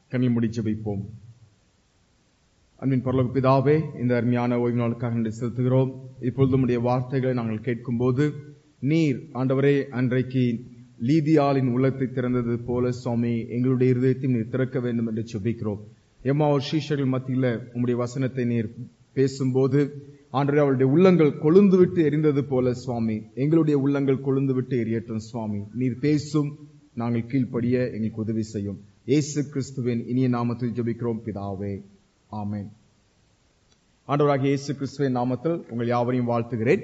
கண்ணில் முடி ஜெபிப்போம் அன்பின் பரலோக பிதாவே இந்த அருமையான ஓய்வு நாளுக்காக நன்றி செலுத்துகிறோம் இப்பொழுது உம்முடைய வார்த்தைகளை நாங்கள் கேட்கும்போது நீர் ஆண்டவரே அன்றைக்கு லீதியாளின் உள்ளத்தை திறந்தது போல சுவாமி எங்களுடைய இருதயத்தையும் நீர் திறக்க வேண்டும் என்று ஜெபிக்கிறோம் எம்மா ஒரு சீஷர்கள் மத்தியில உம்முடைய வசனத்தை நீர் பேசும்போது ஆண்டவரே அவளுடைய உள்ளங்கள் கொழுந்து விட்டு எரிந்தது போல சுவாமி எங்களுடைய உள்ளங்கள் கொழுந்து விட்டு எரியட்டும் சுவாமி நீர் பேசும் நாங்கள் கீழ்ப்படிய எங்களுக்கு உதவி செய்யும் இயேசு கிறிஸ்துவின் இனிய நாமத்தில் ஜெபிக்கிறோம் பிதாவே ஆமென் ஆண்டவராகிய இயேசு கிறிஸ்துவின் நாமத்தில் உங்கள் யாவரையும் வாழ்த்துகிறேன்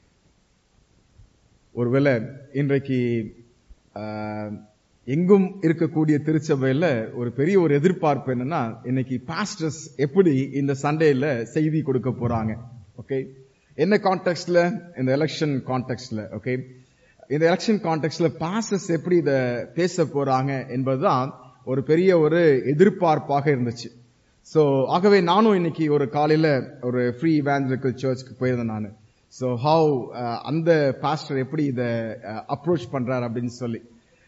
ஒருவேளை இன்றைக்கு ஆஹ், எங்கும் இருக்கக்கூடிய திருச்சபையில ஒரு பெரிய ஒரு எதிர்பார்ப்பு என்னன்னா இன்னைக்கு பாஸ்டர்ஸ் எப்படி இந்த சண்டேல செய்தி கொடுக்க போறாங்க ஓகே என்ன கான்டெக்ட்ல இந்த எலெக்ஷன் கான்டெக்ட்ல ஓகே இந்த எலெக்ஷன் கான்டெக்ட்ல பாஸ்டர்ஸ் எப்படி இத பேச போறாங்க என்பதுதான் ஒரு பெரிய ஒரு எதிர்பார்ப்பாக இருந்துச்சு சோ ஆகவே நானும் இன்னைக்கு ஒரு காலையில ஒரு ஃப்ரீ இவாஞ்சலிக்கல் சர்ச்சுக்கு போயிருந்தேன் நான் சோ ஹவு அந்த பாஸ்டர் எப்படி இத அப்ரோச் பண்றாரு அப்படின்னு சொல்லி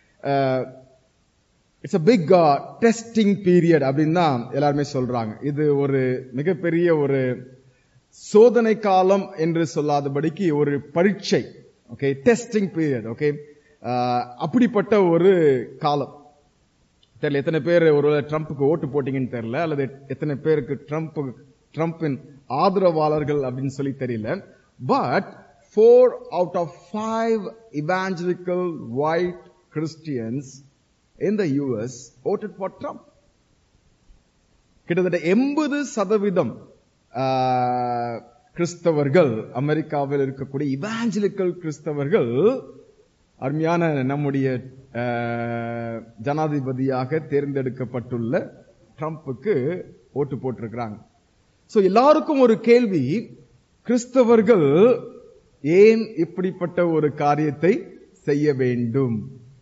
it's a big testing period அப்படின்னு தான் எல்லாருமே சொல்றாங்க இது ஒரு மிகப்பெரிய ஒரு சோதனை காலம் என்று சொல்லாதபடிக்கு ஒரு பரீட்சை ஓகே டெஸ்டிங் பீரியட் ஓகே அப்படிப்பட்ட ஒரு காலம் தெரியல எத்தனை பேர் ஒரு ட்ரம்ப்புக்கு ஓட்டு போட்டீங்கன்னு தெரியல அல்லது எத்தனை பேருக்கு ட்ரம்ப் ட்ரம்பின் ஆதரவாளர்கள் அப்படின்னு சொல்லி தெரியல but four out of five evangelical white Christians in the US voted for Trump. கிட்டத்தட்ட எண்பது சதவீதம் ஆஹ், கிறிஸ்தவர்கள் அமெரிக்காவில் இருக்கக்கூடிய இவாஞ்சலிக்கல் கிறிஸ்தவர்கள் அருமையான நம்முடைய ஆஹ், ஜனாதிபதியாக தேர்ந்தெடுக்கப்பட்டுள்ள ட்ரம்ப்புக்கு ஓட்டு போட்டிருக்கிறாங்க சோ எல்லாருக்கும் ஒரு கேள்வி கிறிஸ்தவர்கள் ஏன் இப்படிப்பட்ட ஒரு காரியத்தை செய்ய வேண்டும்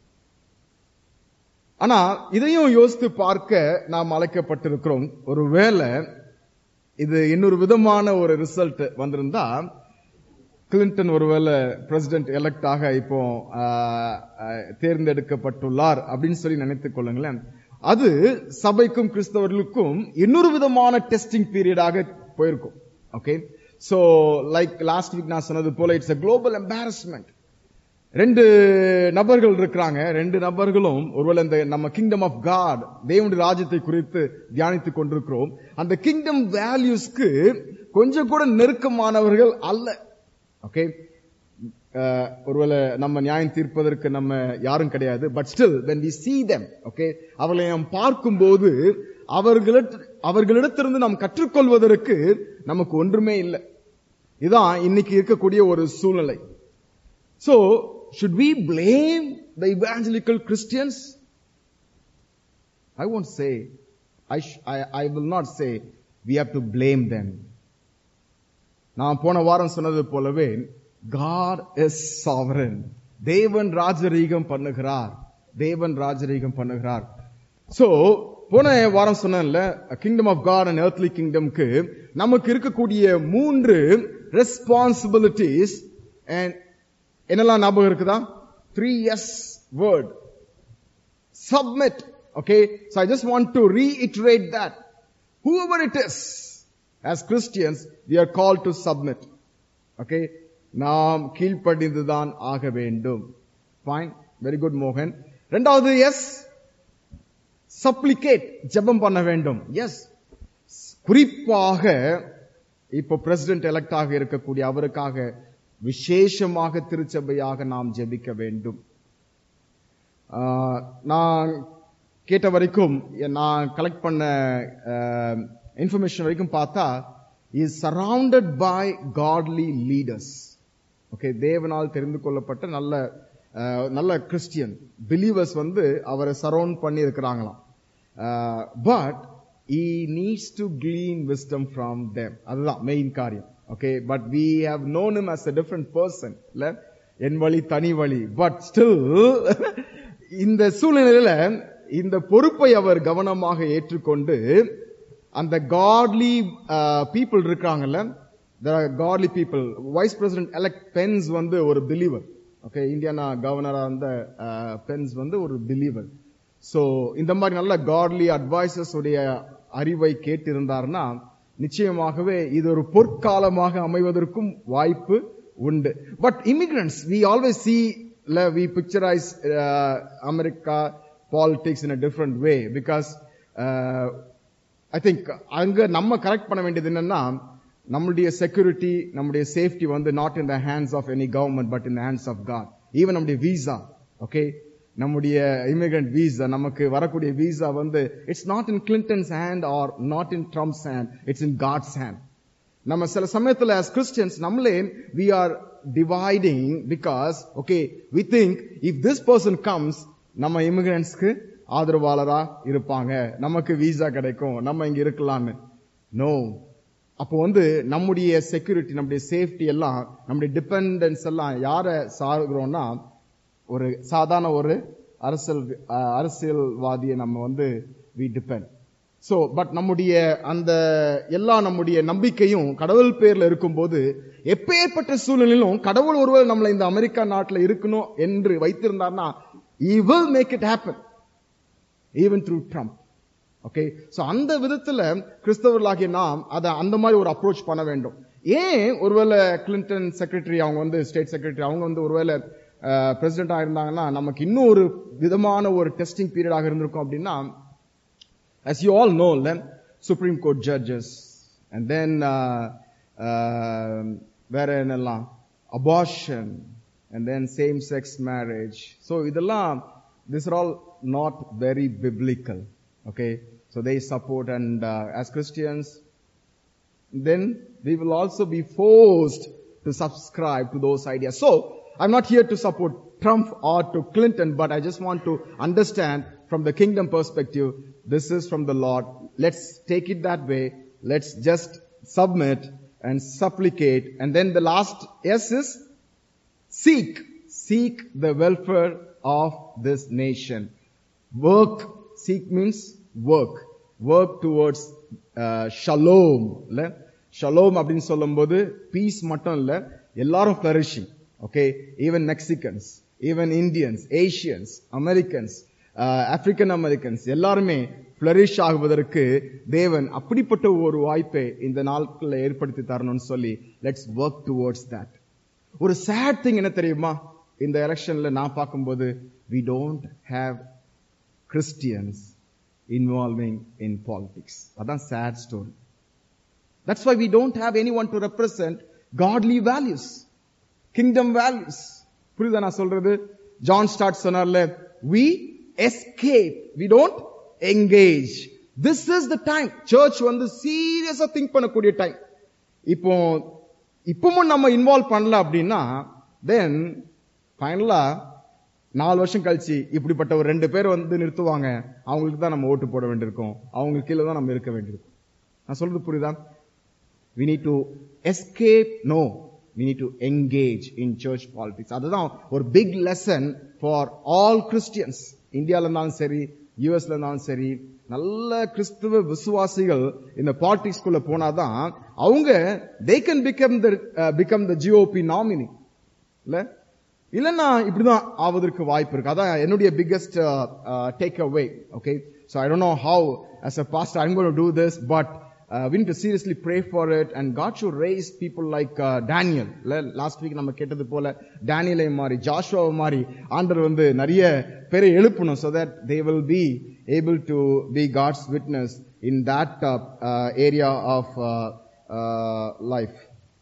ஆனா இதையும் யோசித்து பார்க்க நாம் அழைக்கப்பட்டிருக்கிறோம் ஒருவேளை இது இன்னொரு விதமான ஒரு ரிசல்ட் வந்திருந்தா கிளின்டன் ஒருவேளை பிரசிடென்ட் எலெக்ட் ஆக இப்போ ஆஹ், ஆஹ், தேர்ந்தெடுக்கப்பட்டுள்ளார் அப்படின்னு சொல்லி நினைத்துக் கொள்ளுங்களேன் அது சபைக்கும் கிறிஸ்தவர்களுக்கும் இன்னொரு விதமான டெஸ்டிங் பீரியடாக போயிருக்கும் okay so like last week நான் சொன்னது போல இட்ஸ் a குளோபல் embarrassment ரெண்டு நபர்கள் இருக்கிறாங்க ரெண்டு நபர்களும் ஒருவேளை இந்த நம்ம கிங்டம் ஆஃப் காட் தேவனுடைய ராஜ்யத்தை குறித்து தியானித்துக் கொண்டிருக்கிறோம் அந்த கிங்டம் வேல்யூஸ்க்கு கொஞ்சம் கூட நெருக்கமானவர்கள் அல்ல ஓகே ஒருவேளை நம்ம நியாயம் தீர்ப்பதற்கு நம்ம யாரும் கிடையாது but still when we see them okay அவர்களை நாம் பார்க்கும்போது அவர்களிட அவர்களிடத்திலிருந்து நாம் கற்றுக்கொள்வதற்கு நமக்கு ஒன்றுமே இல்லை இதுதான் இன்னைக்கு இருக்கக்கூடிய ஒரு சூழ்நிலை So, should we blame the evangelical Christians? I won't say, I, sh- I, I will not say we have to blame them. நான் போன வாரம் சொன்னது போலவே God is sovereign. தேவன் ராஜரீகம் பண்ணுகிறார் தேவன் ராஜரீகம் பண்ணுகிறார் சோ போன வாரம் சொன்னேன்ல kingdom of God and earthly கிங்டம்க்கு நமக்கு இருக்கக்கூடிய மூன்று ரெஸ்பான்சிபிலிட்டிஸ் அண்ட் என்னெல்லாம் ஞாபகம் இருக்குதா three S word submit okay so i just want to reiterate that whoever it is as christians we are called to submit okay நாம் கீழ்ப்படிந்துதான் ஆக வேண்டும் fine very good மோகன் ரெண்டாவது எஸ் சப்ளிகேட் ஜெபம் பண்ண வேண்டும் எஸ் குறிப்பாக இப்போ பிரசிடென்ட் எலெக்ட் ஆக இருக்கக்கூடிய அவருக்காக விசேஷமாக திருச்சபையாக நாம் ஜெபிக்க வேண்டும் ஆஹ், நான் கேட்ட வரைக்கும் நான் கலெக்ட் பண்ண இன்ஃபர்மேஷன் வரைக்கும் பார்த்தா is surrounded by godly leaders okay தேவனால் தெரிந்து கொள்ளப்பட்ட நல்ல ஆஹ், நல்ல கிறிஸ்டியன் பிலீவர்ஸ் வந்து அவரை சரவுண்ட் பண்ணி இருக்கிறாங்களாம் but he needs to glean wisdom from them அதுதான் மெயின் காரியம் okay but we have known him as a different person இல்ல என் வழி தனி வழி பட் ஸ்டில் இந்த சூழ்நிலையில இந்த பொறுப்பை அவர் கவனமாக ஏற்றுக்கொண்டு அந்த காட்லி பீப்புள் இருக்காங்கல்ல godly people vice president elect Pence வந்து ஒரு பிலீவர் ஓகே இந்தியானா கவர்னரா இருந்த பென்ஸ் வந்து ஒரு பிலீவர் சோ இந்த மாதிரி நல்ல காட்லி அட்வைசர்ஸ் உடைய அறிவை கேட்டிருந்தாருன்னா நிச்சயமாகவே இது ஒரு பொற்காலமாக அமைவதற்கும் வாய்ப்பு உண்டு but immigrants we always see we picturise America politics in a different way because I think அங்க நம்ம கரெக்ட் பண்ண வேண்டியது என்னன்னா நம்மளுடைய செக்யூரிட்டி நம்முடைய சேஃப்டி வந்து not in the hands of any government but in the hands of God even நம்முடைய visa okay நம்முடைய இமிகிரண்ட் வீசா நமக்கு வரக்கூடிய வீசா வந்து it's not in Clinton's hand or not in Trump's hand it's in God's hand நம்ம சில சமயத்துல as Christians நம்மளே we are dividing because okay we think if this person comes நம்ம இமிகிரண்ட்ஸ்க்கு ஆதரவாளரா இருப்பாங்க நமக்கு வீசா கிடைக்கும் நம்ம இங்க இருக்கலாம்னு நோ அப்போ வந்து நம்முடைய செக்யூரிட்டி நம்முடைய சேஃப்டி எல்லாம் நம்முடைய டிபெண்டன்ஸ் எல்லாம் யாரை சாருகிறோம்னா ஒரு சாதாரண ஒரு அரசியல் அஹ், அரசியல்வாதியை நம்ம வந்து வி டிபெண்ட் சோ பட் நம்முடைய அந்த எல்லா நம்முடைய நம்பிக்கையும் கடவுள் பேர்ல இருக்கும்போது எப்பேற்பட்ட சூழ்நிலையிலும் கடவுள் ஒருவர் நம்மளை இந்த அமெரிக்கா நாட்டுல இருக்கணும் என்று வைத்திருந்தார்னா he will make it happen even through Trump okay so அந்த விதத்துல கிறிஸ்தவர்களாகிய நாம் அதை அந்த மாதிரி ஒரு அப்ரோச் பண்ண வேண்டும் ஏன் ஒருவேளை கிளின்டன் செக்ரட்டரி அவங்க வந்து ஸ்டேட் செக்ரட்டரி அவங்க வந்து ஒருவேளை பிரசிடென்டா இருந்தாங்கன்னா நமக்கு இன்னும் ஒரு விதமான ஒரு டெஸ்டிங் பீரியடாக இருந்திருக்கும் அப்படின்னா as you all know, then Supreme Court judges, and then uh, uh, வேற என்னெல்லாம் abortion, and then same-sex marriage. So இதெல்லாம் these are all not very biblical. Okay, so they support, and uh, as Christians, then we will also be forced to subscribe to those ideas. So, I'm not here to support Trump or to Clinton, but I just want to understand from the kingdom perspective, this is from the Lord. Let's take it that way. Let's just submit and supplicate. And then the last S is seek. Seek the welfare of this nation. Work. Seek means work. Work towards uh, shalom. இல்ல shalom அப்படின்னு சொல்லும்போது piece மட்டும் இல்ல எல்லாரும் flourishing. Okay. Even Mexicans, even Indians, Asians, Americans, African Americans எல்லாருமே flourish ஆகுவதற்கு தேவன் அப்படிப்பட்ட ஒரு வாய்ப்பை இந்த நாட்களில் ஏற்படுத்தி தரணும்னு சொல்லி லெட்ஸ் ஒர்க் டுவோர்ட்ஸ் தட் ஒரு சேட் திங் என்ன தெரியுமா இந்த எலெக்ஷன்ல நான் பார்க்கும்போது we don't have Christians involving in politics அதான் sad story that's why we don't have any one to represent godly values kingdom values புரியுதா நான் சொல்றது ஜான் ஸ்டார்ட் சொன்னார்ல we escape we don't engage this is the time church வந்து சீரியஸா think பண்ணக்கூடிய time இப்போ இப்பவும் நம்ம இன்வால்வ் பண்ணல அப்படின்னா தென் ஃபைனலா நாலு வருஷம் கழிச்சு இப்படிப்பட்ட ஒரு ரெண்டு பேர் வந்து நிறுத்துவாங்க அவங்களுக்கு தான் நம்ம ஓட்டு போட வேண்டியிருக்கும் அவங்க கீழே தான் நம்ம இருக்க வேண்டியிருக்கும் நான் சொல்றது புரியுதா we need to escape no we need to engage in church politics அதுதான் ஒரு big lesson for all Christians இந்தியால இருந்தாலும் சரி யூஎஸ்ல இருந்தாலும் சரி நல்ல கிறிஸ்துவ விசுவாசிகள் இந்த பாலிடிக்ஸ்குள்ள போனாதான் அவங்க they can become the become the GOP nominee இல்ல இல்லைன்னா இப்படிதான் ஆவதற்கு வாய்ப்பு இருக்கு அதான் என்னுடைய biggest take away okay so I don't know how as a pastor i'm going to do this but uh, we need to seriously pray for it and god should raise people like uh, daniel last week நம்ம கேட்டது போல டேனியலை மாதிரி Joshua மாதிரி ஆண்டர் வந்து நிறைய பேரை எழுப்பணும் so that they will be able to be god's witness in that uh, uh, area of uh, uh, life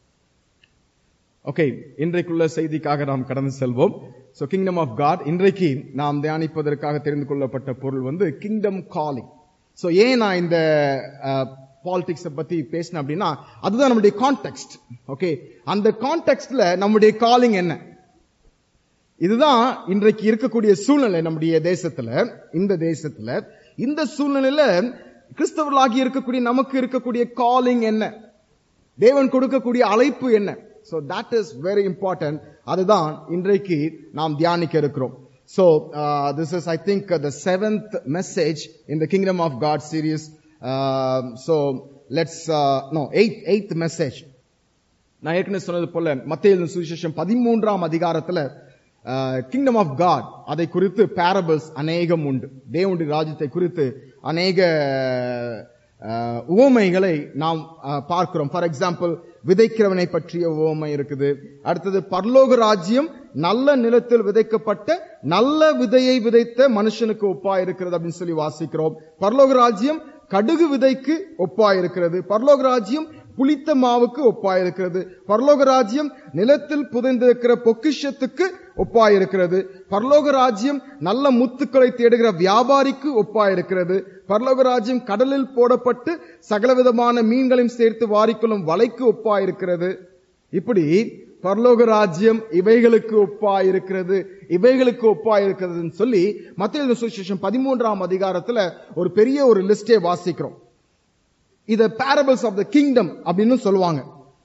okay இன்றைக்குள்ள செய்திக்காக நாம் கடந்து செல்வோம் சோ கிங்டம் ஆஃப் காட் இன்றைக்கு நாம் தியானிப்பதற்காக தெரிந்து கொள்ளப்பட்ட பொருள் வந்து கிங்டம் காலிங் சோ ஏன் நான் இந்த பாலிடிக்ஸ் பத்தி பேசினேன் அப்படின்னா அதுதான் நம்முடைய கான்டெக்ட் ஓகே அந்த கான்டெக்ட்ல நம்முடைய காலிங் என்ன இதுதான் இன்றைக்கு இருக்கக்கூடிய சூழ்நிலை நம்முடைய தேசத்துல இந்த தேசத்துல இந்த சூழ்நிலையில கிறிஸ்தவர்களாகி இருக்கக்கூடிய நமக்கு இருக்கக்கூடிய காலிங் என்ன தேவன் கொடுக்கக்கூடிய அழைப்பு என்ன so that is very important அதுதான் இன்றைக்கு நாம் தியானிக்க இருக்கிறோம் So uh, this is, I think, uh, the seventh message in the Kingdom of God series. Uh, so let's uh, no eighth eighth message. நான் ஏற்கனவே சொன்னது போல மத்திய சுவிசேஷம் பதிமூன்றாம் அதிகாரத்துல கிங்டம் ஆஃப் காட் அதை குறித்து பேரபிள்ஸ் அநேகம் உண்டு தேவனுடைய ராஜ்யத்தை குறித்து அநேக அஹ், உவமைகளை நாம் அஹ், பார்க்கிறோம் ஃபார் எக்ஸாம்பிள் விதைக்கிறவனை பற்றிய உவமை இருக்குது அடுத்தது பரலோக ராஜ்யம் நல்ல நிலத்தில் விதைக்கப்பட்ட நல்ல விதையை விதைத்த மனுஷனுக்கு ஒப்பா இருக்கிறது அப்படின்னு சொல்லி வாசிக்கிறோம் பரலோக ராஜ்யம் கடுகு விதைக்கு ஒப்பா இருக்கிறது பரலோக ராஜ்யம் புளித்த மாவுக்கு ஒப்பா இருக்கிறது பரலோக ராஜ்யம் நிலத்தில் புதைந்திருக்கிற பொக்கிஷத்துக்கு ஒப்பா இருக்கிறது பரலோக ராஜ்யம் நல்ல முத்துக்களை தேடுகிற வியாபாரிக்கு ஒப்பா இருக்கிறது பரலோக ராஜ்யம் கடலில் போடப்பட்டு சகலவிதமான மீன்களையும் சேர்த்து வாரிக்கொள்ளும் வலைக்கு ஒப்பா இருக்கிறது இப்படி பரலோக ராஜ்யம் இவைகளுக்கு ஒப்பா இருக்கிறது இவைகளுக்கு ஒப்பா இருக்கிறதுன்னு சொல்லி மத்திய சுவிசேஷம் பதிமூன்றாம் அதிகாரத்துல ஒரு பெரிய ஒரு லிஸ்டே வாசிக்கிறோம் இத பேரபிள்ஸ் ஆஃப் த கிங்டம் அப்படின்னு சொல்லுவாங்க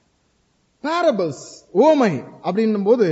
பேரபிள்ஸ் ஓமை அப்படின்னும் போது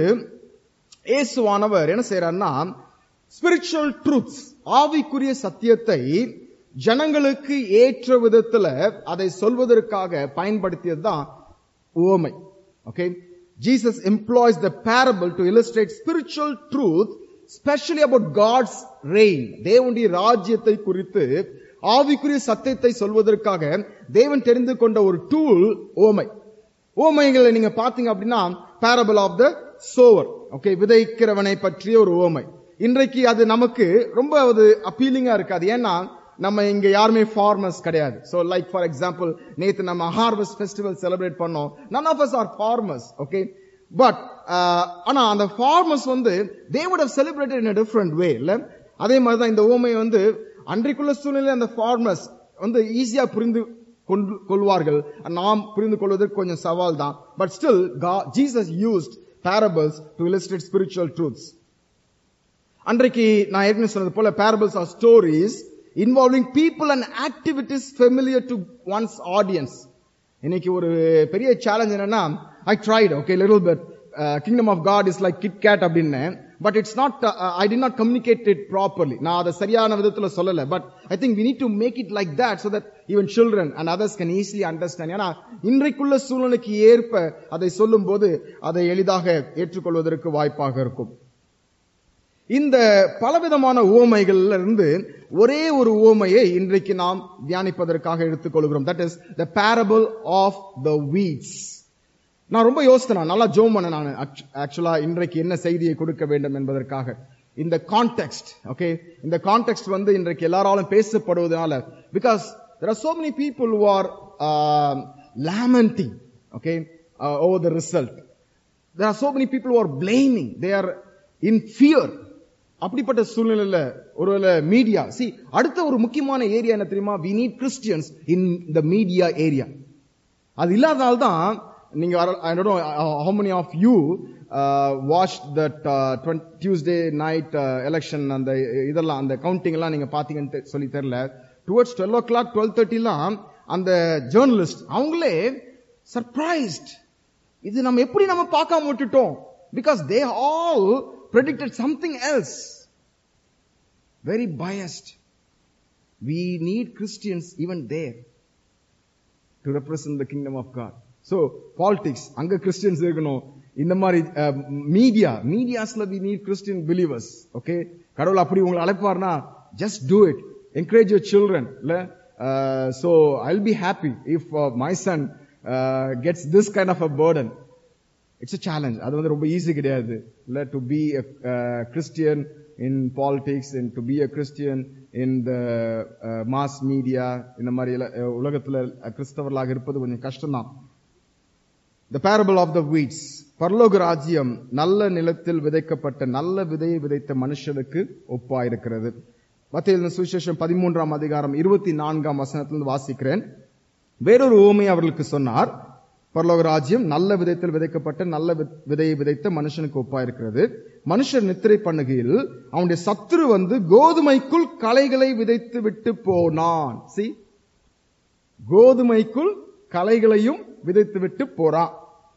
இயேசுவானவர் என்ன செய்யறாருன்னா ஸ்பிரிச்சுவல் ட்ரூத்ஸ் ஆவிக்குரிய சத்தியத்தை ஜனங்களுக்கு ஏற்ற விதத்துல அதை சொல்வதற்காக பயன்படுத்தியது தான் ஓமை okay Jesus employs the parable to illustrate spiritual truth specially about God's reign தேவனுடைய ராஜ்யத்தை குறித்து ஆவிக்குரிய சத்தியத்தை சொல்வதற்காக தேவன் தெரிந்து கொண்ட ஒரு டூல் ஓமை ஓமைகளை நீங்க பாத்தீங்க அப்படின்னா parable of the sower okay விதைக்கிறவனை பற்றிய ஒரு ஓமை இன்றைக்கு அது நமக்கு ரொம்ப அது அப்பீலிங்கா இருக்காது ஏன்னா நம்ம இங்க யாருமே ஃபார்மர்ஸ் கிடையாது சோ லைக் ஃபார் எக்ஸாம்பிள் நேத்து நம்ம ஹார்வெஸ்ட் ஃபெஸ்டிவல் செலிப்ரேட் பண்ணோம் none of us are farmers okay but ஆனா அந்த ஃபார்மர்ஸ் வந்து தே would have celebrated in a different way இல்ல அதே மாதிரி தான் இந்த ஓமை வந்து அன்றைக்குள்ள சூழ்நிலை அந்த ஃபார்மர்ஸ் வந்து ஈஸியா புரிந்து கொண்டு கொள்வார்கள் நாம் புரிந்து கொள்வதற்கு கொஞ்சம் சவால் தான் but still Jesus used parables to illustrate spiritual truths அன்றைக்கு நான் ஏற்கனவே சொன்னது போல parables are stories involving people and activities familiar to one's audience இன்னைக்கு ஒரு பெரிய சேலஞ்ச் என்னன்னா I tried okay little but kingdom of God is like kid cat அப்படின்னு but it's not I did not communicate it properly நான் அதை சரியான விதத்துல சொல்லல but I think we need to make it like that so that even children and others can easily understand ஏன்னா இன்றைக்குள்ள சூழ்நிலைக்கு ஏற்ப அதை சொல்லும் போது அதை எளிதாக ஏற்றுக்கொள்வதற்கு வாய்ப்பாக இருக்கும் இந்த பலவிதமான உவமைகள்ல இருந்து ஒரே ஒரு உவமையை இன்றைக்கு நாம் தியானிப்பதற்காக எடுத்துக்கொள்கிறோம் that is the parable of the wheats நான் ரொம்ப யோசித்தேன் நல்லா ஜோம் பண்ண நான் ஆக்சுவலா இன்றைக்கு என்ன செய்தியை கொடுக்க வேண்டும் என்பதற்காக இந்த கான்டெக்ட் ஓகே இந்த கான்டெக்ட் வந்து இன்றைக்கு எல்லாராலும் பேசப்படுவதனால because there are so many people who are lamenting okay uh, over the result there are so many people who are blaming they are in fear அப்படிப்பட்ட சூழ்நிலையில ஒருவேளை மீடியா சி அடுத்த ஒரு முக்கியமான ஏரியா என்ன தெரியுமா we need Christians in the media area அது இல்லாதனால தான் நீங்க I don't know how many of you watch that Tuesday night election அந்த இதெல்லாம் அந்த கவுண்டிங் எல்லாம் நீங்க பாத்தீங்கன்னு தெ- சொல்லி தெரியல towards twelve o'clock twelve தேர்ட்டிலாம் அந்த ஜேர்னலிஸ்ட் அவங்களே சர்ப்ரைஸ்ட் இது நம்ம எப்படி நம்ம பார்க்காம விட்டுட்டோம் because they all predicted something else very biased we need christians even there to represent the kingdom of god so politics அங்க கிறிஸ்டியன்ஸ் இருக்கணும் இந்த மாதிரி மீடியா மீடியாஸ்ல we need christian believers okay கடவுள் அப்படி உங்களை அழைப்பார்னா just do it encourage your children இல்ல Uh, so i'll be happy if uh, my son uh, gets this kind of a burden it's a challenge அது வந்து ரொம்ப easy கிடையாது இல்ல to be Christian in politics and to be a Christian in the mass media இந்த மாதிரி எல்லாம், அஹ், உலகத்துல கிறிஸ்தவர்களாக இருப்பது கொஞ்சம் கஷ்டம்தான் the parable of the wheats பரலோக ராஜ்யம் நல்ல நிலத்தில் விதைக்கப்பட்ட நல்ல விதையை விதைத்த மனுஷனுக்கு ஒப்பா இருக்கிறது மத்திய சுவிசேஷம் பதிமூன்றாம் அதிகாரம் இருபத்தி நான்காம் வசனத்திலிருந்து வாசிக்கிறேன் வேறொரு ஓமை அவர்களுக்கு சொன்னார் பரலோக ராஜ்யம் நல்ல விதத்தில் விதைக்கப்பட்ட நல்ல வி- விதையை விதைத்த மனுஷனுக்கு ஒப்பா இருக்கிறது மனுஷர் நித்திரை பண்ணுகையில் அவனுடைய சத்துரு வந்து கோதுமைக்குள் களைகளை விதைத்து விட்டு போனான் சி கோதுமைக்குள் களைகளையும் விதைத்து விட்டு போறான்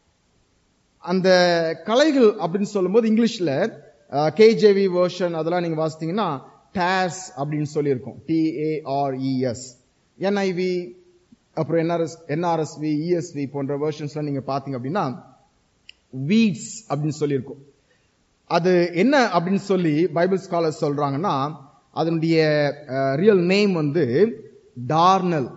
அந்த கலைகள் அப்படின்னு சொல்லும்போது இங்கிலீஷ்ல கேஜேவி வெர்ஷன் அதெல்லாம் நீங்க வாசித்தீங்கன்னா டேஸ் அப்படின்னு சொல்லியிருக்கோம் டிஏஆர்இஎஸ் என்ஐவி அப்புறம் என்ஆர்எஸ் என்ஆர்எஸ்வி இஎஸ்வி போன்ற வெர்ஷன்ஸ்லாம் நீங்க பாத்தீங்க அப்படின்னா வீட்ஸ் அப்படின்னு சொல்லியிருக்கோம் அது என்ன அப்படின்னு சொல்லி பைபிள் ஸ்காலர் சொல்றாங்கன்னா அதனுடைய ரியல் நேம் வந்து டார்னல்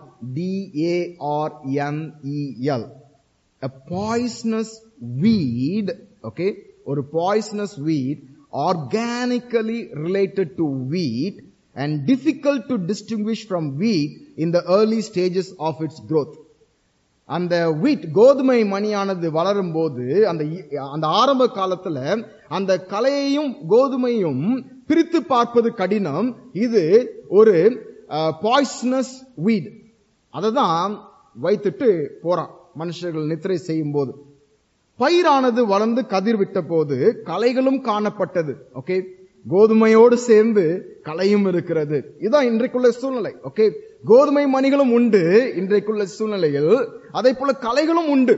டிஏஆர்என்இஎல் a poisonous weed okay ஒரு poisonous weed organically related to wheat and difficult to distinguish from wheat in the early stages of its growth அந்த வீட் கோதுமை மணியானது வளரும் போது அந்த இ- அந்த ஆரம்ப காலத்துல அந்த கலையையும் கோதுமையும் பிரித்து பார்ப்பது கடினம் இது ஒரு பாய்ஸ்னஸ் வீட் அதை தான் வைத்துட்டு போறான் மனுஷர்கள் நித்திரை செய்யும் போது பயிரானது வளர்ந்து கதிர் விட்ட போது களைகளும் காணப்பட்டது ஓகே கோதுமையோடு சேர்ந்து களையும் இருக்கிறது இதுதான் இன்றைக்குள்ள சூழ்நிலை ஓகே கோதுமை மணிகளும் உண்டு இன்றைக்குள்ள சூழ்நிலையில் அதே போல களைகளும் உண்டு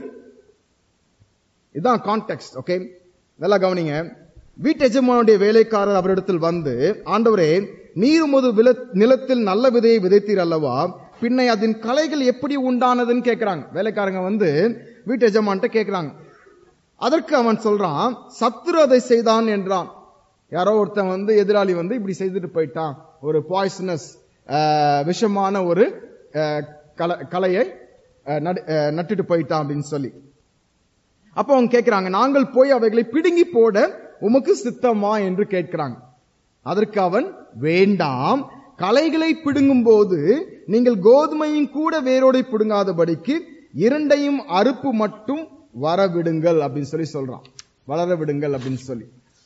இதுதான் கான்டெக்ட் ஓகே நல்லா கவனிங்க வீட்டு எஜமானுடைய வேலைக்காரர் அவரிடத்தில் வந்து ஆண்டவரே நீர் உமது வில- நிலத்தில் நல்ல விதையை விதைத்தீர் அல்லவா பின்னை அதன் களைகள் எப்படி உண்டானதுன்னு கேக்குறாங்க வேலைக்காரங்க வந்து வீட்டு எஜமான்ட்ட கேக்குறாங்க அதற்கு அவன் சொல்றான் சத்துரு அதை செய்தான் என்றான் யாரோ ஒருத்தன் வந்து எதிராளி வந்து இப்படி செய்துட்டு போயிட்டான் ஒரு பாய்சனஸ் விஷமான ஒரு அஹ், கல- கலையை அஹ், நடு- அஹ், நட்டுட்டு போயிட்டான் அப்படின்னு சொல்லி அப்ப அவங்க கேட்கிறாங்க நாங்கள் போய் அவைகளை பிடுங்கி போட உமக்கு சித்தமா என்று கேட்கிறாங்க அதற்கு அவன் வேண்டாம் களைகளை பிடுங்கும் போது நீங்கள் கோதுமையும் கூட வேரோடை பிடுங்காதபடிக்கு இரண்டையும் அறுப்பு மட்டும் வர விடுங்கள் அப்படின்னு சொல்லி சொல்றான் வளர விடுங்கள் அப்படின்னு சொல்லி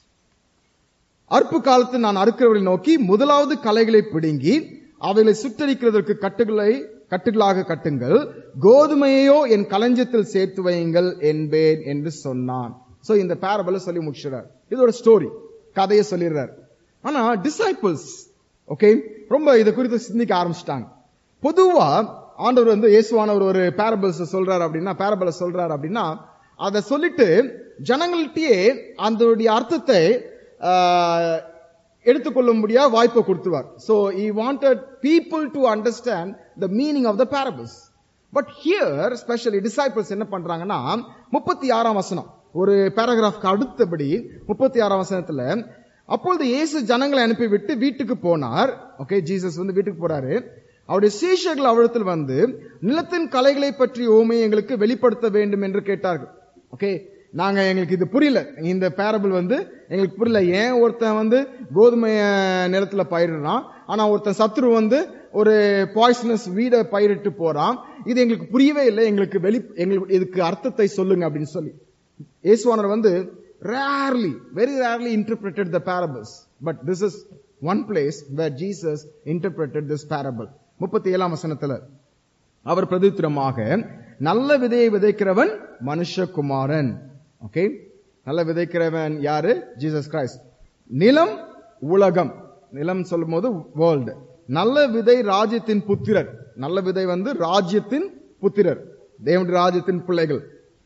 அறுப்பு காலத்தில் நான் அறுக்கிறவர்களை நோக்கி முதலாவது களைகளை பிடுங்கி அவைகளை சுற்றரிக்கிறதற்கு கட்டுகளை கட்டுகளாக கட்டுங்கள் கோதுமையையோ என் களஞ்சியத்தில் சேர்த்து வையுங்கள் என்பேன் என்று சொன்னான் சோ இந்த பேரபல சொல்லி முடிச்சுறார் இது ஒரு ஸ்டோரி கதையை சொல்லிடுறார் ஆனா டிசைபிள்ஸ் ஓகே ரொம்ப இதை குறித்து சிந்திக்க ஆரம்பிச்சிட்டாங்க பொதுவா ஆண்டவர் வந்து இயேசுவானவர் ஒரு பேரபிள்ஸ் சொல்றாரு அப்படின்னா பேரபிள சொல்றாரு அப்படின்னா அதை சொல்லிட்டு ஜனங்கள்கிட்டயே அதோடைய அர்த்தத்தை ஆஹ், எடுத்துக்கொள்ளும்படியா வாய்ப்பை கொடுத்துவார் so he wanted people to understand the meaning of the parables but here specially disciples என்ன பண்றாங்கன்னா முப்பத்தி ஆறாம் வசனம் ஒரு பேராகிராஃப்க்கு அடுத்தபடி முப்பத்தி ஆறாம் வசனத்துல அப்பொழுது இயேசு ஜனங்களை அனுப்பிவிட்டு வீட்டுக்கு போனார் ஓகே ஜீசஸ் வந்து வீட்டுக்கு போறாரு அவருடைய சீஷர்கள் அவரிடத்தில் வந்து நிலத்தின் கலைகளை பற்றி ஓமை எங்களுக்கு வெளிப்படுத்த வேண்டும் என்று கேட்டார்கள் ஓகே நாங்க எங்களுக்கு இது புரியல இந்த பேரபிள் வந்து எங்களுக்கு புரியல ஏன் ஒருத்தன் வந்து கோதுமை அஹ், நிலத்துல பயிரிடுறான் ஆனா ஒருத்தன் சத்ரு வந்து ஒரு பாய்சனஸ் வீடை பயிரிட்டு போறான் இது எங்களுக்கு புரியவே இல்லை எங்களுக்கு வெளி எங்களுக்கு இதுக்கு அர்த்தத்தை சொல்லுங்க அப்படின்னு சொல்லி இயேசுவானர் வந்து rarely very rarely interpreted the parables but this is one place where jesus interpreted this parable முப்பத்தி ஏழாம் வசனத்துல அவர் பிரதித்திரமாக நல்ல விதையை விதைக்கிறவன் மனுஷகுமாரன் ஓகே நல்ல விதைக்கிறவன் யாரு ஜீசஸ் கிரைஸ்ட் நிலம் உலகம் நிலம் சொல்லும் போது வேர்ல்டு நல்ல விதை ராஜ்யத்தின் புத்திரர் நல்ல விதை வந்து ராஜ்யத்தின் புத்திரர் தேவனுடைய ராஜ்யத்தின் பிள்ளைகள்